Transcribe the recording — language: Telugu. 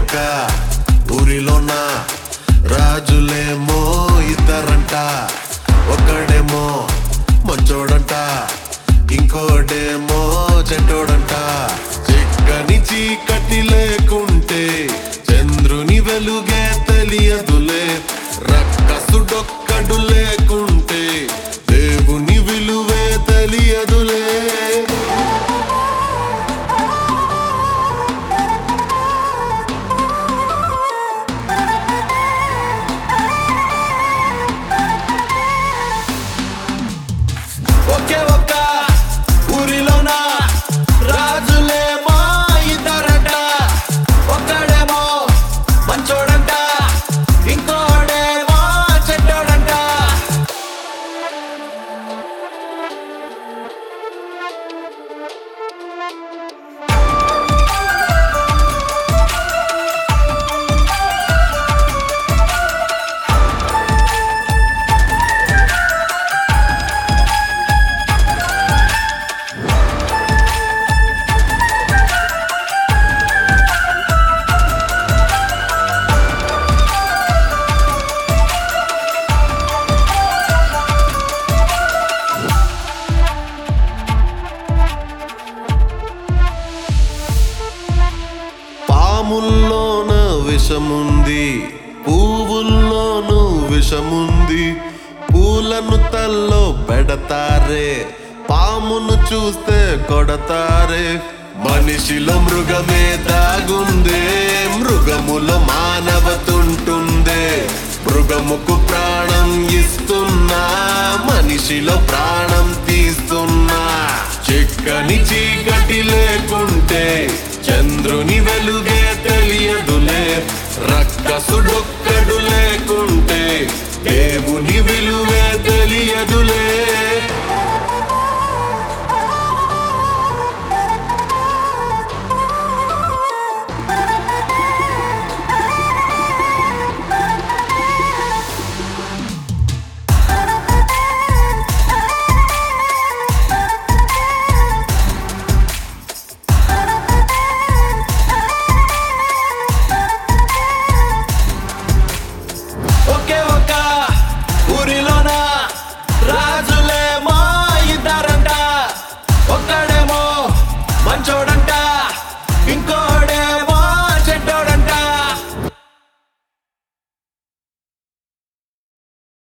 ఒక్క ఊరిలోన రాజులేమో ఇద్దరంట ఒకడేమో మంచోడంట ఇంకోడేమో చెడ్డోడంట చిక్కని చీకటి లేకుంటే చంద్రుని వెలుగే తెలియదులే రక్కసుడొక్కడు లేకుంటే దేవుని విలువే తెలియదులే ఒకే ఒక్క ఊరిలోన రాజులేమో ఇద్దరంట ఒక్కడేమో మంచోడంట ఇంకోడేమో చెడ్డోడంట పాముల్లోన విషముంది పువ్వుల్లోనూ విషముంది పూలను తల్లో పెడతారే పామును చూస్తే కొడతారే మనిషిలో మృగమే దాగుందే మృగములో మానవతుంటుందే మృగముకు ప్రాణం ఇస్తున్నా మనిషిలో ప్రాణం తీస్తున్నా చిక్కని చీకటి లేకుంటే చంద్రుని వెలుగే తెలియదులే రక్కసుడొక్కడు లేకుంటే దేవుని విలువ